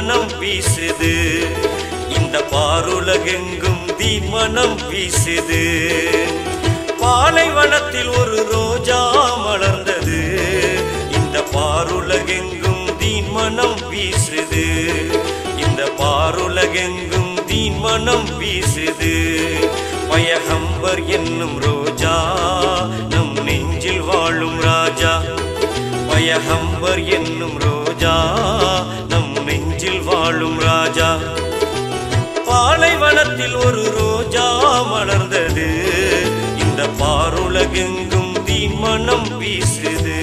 மனம் வீசுது இந்த பாருலகெங்கும் தீமனம் வீசுது பாலைவனத்தில் ஒரு ரோஜா மலர்ந்தது இந்த பாருலகெங்கும் தீமனம் வீசுது இந்த பாருலகெங்கும் தீமனம் வீசுது பயகம்பர் என்னும் ரோஜா நம் நெஞ்சில் வாழும் ராஜா பயகம்பர் என்னும் ரோஜா நம் நெஞ்சில் வாழும் ராஜா பாலைவனத்தில் ஒரு ரோஜா மலர்ந்தது இந்த பாருலகெங்கும் தீமனம் வீசுது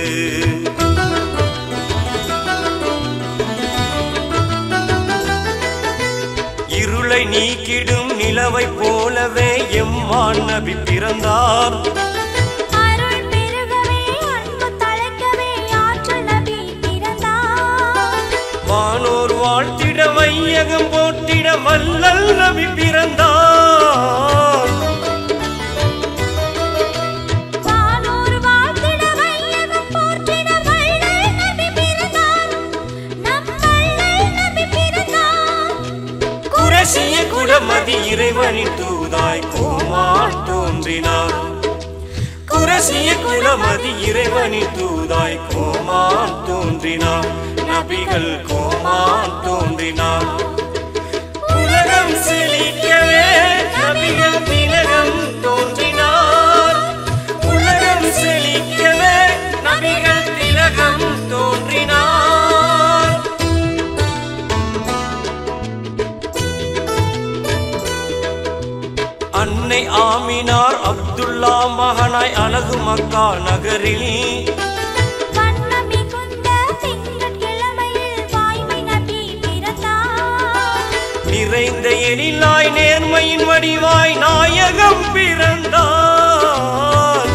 இருளை நீக்கிடும் நிலவை போலவே எம்மான் நபி பிறந்தார் அருள் பெருகவே அன்பு தழைக்கவே ஆற்றல் நபி பிறந்தார் வானோர் வாழ்த்திட வையகம் போற்றிட வல்லல் நபி பிறந்தார் வானோர் வாழ்த்திட வையகம் போற்றிட வள்ளல் நபி பிறந்தார் நம் வள்ளல் நபி பிறந்தார் குரசிய குலமதி இறைவனின் தூதாய் கோமான் தோன்றினார் குரசிய குலமதி இறைவனின் தூதாய் கோமான் தோன்றினார் நபிகள் கோமான் தோன்றினார் உலகம் செழிக்கவே நபிகள் திலகம் தோன்றினார் உலகம் செழிக்கவே நபிகள் திலகம் தோன்றினார் அன்னை ஆமினார் அப்துல்லா மகனாய் அழகு மக்கா நகரில் வண்ணம் மிகுந்த திங்கட்கிழமையில் வாய்மை நபி பிறந்தார் நிறைந்த எழிலாய் நேர்மையின் வடிவாய் நாயகம் பிறந்தார்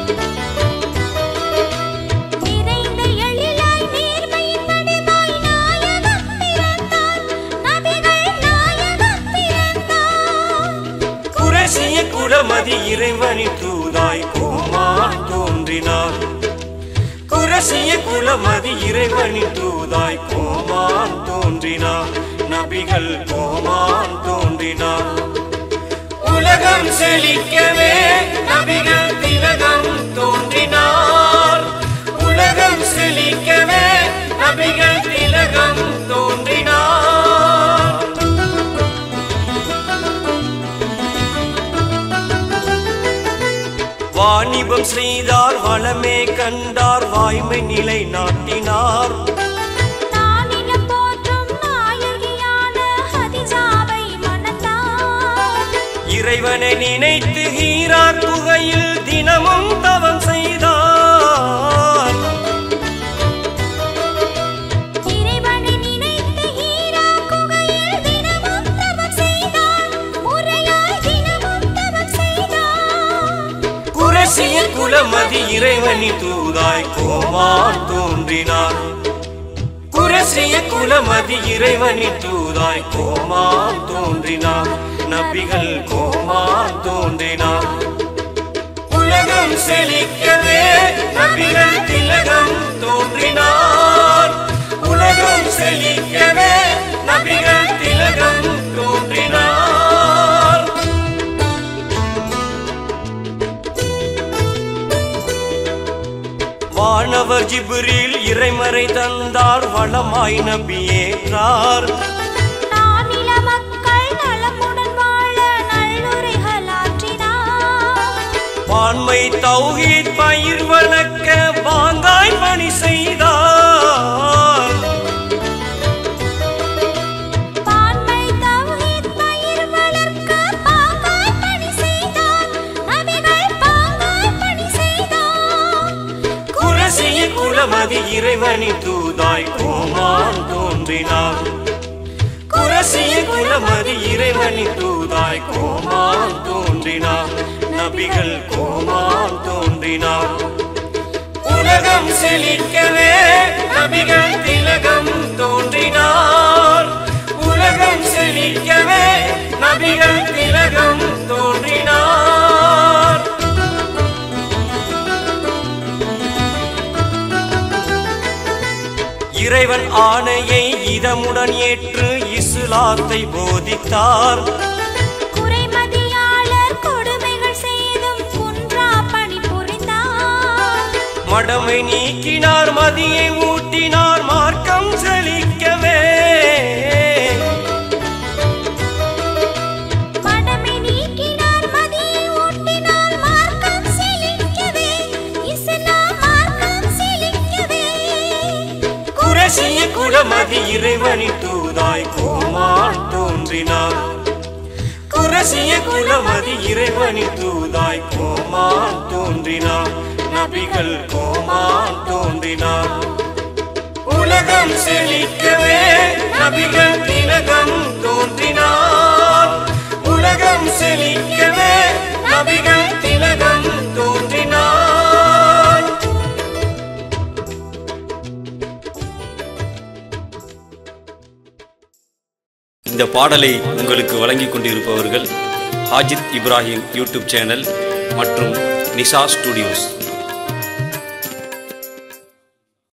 நிறைந்த எழிலாய் நேர்மையின் வடிவாய் நாயகம் பிறந்தார் நபிகள் நாயகம் பிறந்தார் குரசிய குலமதி இறைவனின் தூதாய் கோமான் தோன்றினார் குரசிய குலமதி இறைவனின் தூதாய் கோமான் தோன்றினார் நபிகள் கோமான் தோன்றினார் உலகம் செழிக்கவே நபிகள் திலகம் தோன்றினார் உலகம் செழிக்கவே நபிகள் திலகம் தோன்றினார் வாணிபம் செய்தார் வளமே கண்டார் வாய்மை நிலை நாட்டினார் நானிலம் போற்றும் நாயகியான ஹதிஜாவை மணந்தார் இறைவனை நினைத்து ஹீரார் குகையில் தினமும் தவம் செய்தார் இறைவனை நினைத்து ஹீரா குகையில் தினமும் தவம் செய்தார் முறையாய் தினமும் தவம் செய்தார் குரசிய குலமதி இறைவனி தூதாய் கோமான் தோன்றினார் குரசிய குலமதி இறைவனி தூதாய் கோமான் தோன்றினார் நபிகள் கோமான் தோன்றினார் உலகம் செழிக்கவே நபிகள் திலகம் தோன்றினார் உலகம் செழிக்கவே நபிகள் திலகம் தோன்றினார் வானவர் ஜிப்ரீல் இறைமறை தந்தார் வளமாய் நபியேற்றார் நானில மக்கள் நலமுடன் வாழ நல்லுரைகளாற்றினார் வான்மை தௌஹீத் பயிர் வளர்க்க வாங்காய் பணி செய்தார் பான்மை தௌஹீத் பயிர் வளர்க்க பாங்காய் பணி செய்தார் நபிகள் பாங்காய் பணி செய்தார் குரசிய குலமதி இறைவனி தூதாய் கோமான் தோன்றினார் குரசிய குலமதி இறைவனி தூதாய் கோமான் தோன்றினார் நபிகள் கோமான் தோன்றினார் உலகம் செழிக்கவே நபிகள் திலகம் தோன்றினார் உலகம் செழிக்கவே நபிகள் திலகம் தோன்றினார் இறைவன் ஆணையை இதமுடன் ஏற்று இஸ்லாத்தை போதித்தார் குறைமதியாளர் கொடுமைகள் செய்தும் குன்றா பணி புரிந்தார் மடமை நீக்கினார் மதியை ஊட்டினார் மார்க்கம் செழிக்கவே மடமை நீக்கினார் மதியை ஊட்டினார் மார்க்கம் செழிக்கவே இஸ்லாம் மார்க்கம் செழிக்கவே குரசிய குலமதி இறைவனின் தூதாய் கோமான் தோன்றினார் குரசிய குலமதி இறைவனின் தூதாய் கோமான் தோன்றினார் நபிகள் கோமான் தோன்றினார் உலகம் செழிக்கவே நபிகள் திலகம் தோன்றினார் உலகம் செழிக்கவே நபிகள் திலகம் தோன்றினார் இந்த பாடலை உங்களுக்கு வழங்கிக் கொண்டிருப்பவர்கள் ஹாஜித் இப்ராஹிம் யூடியூப் சேனல் மற்றும் நிஷா ஸ்டுடியோஸ்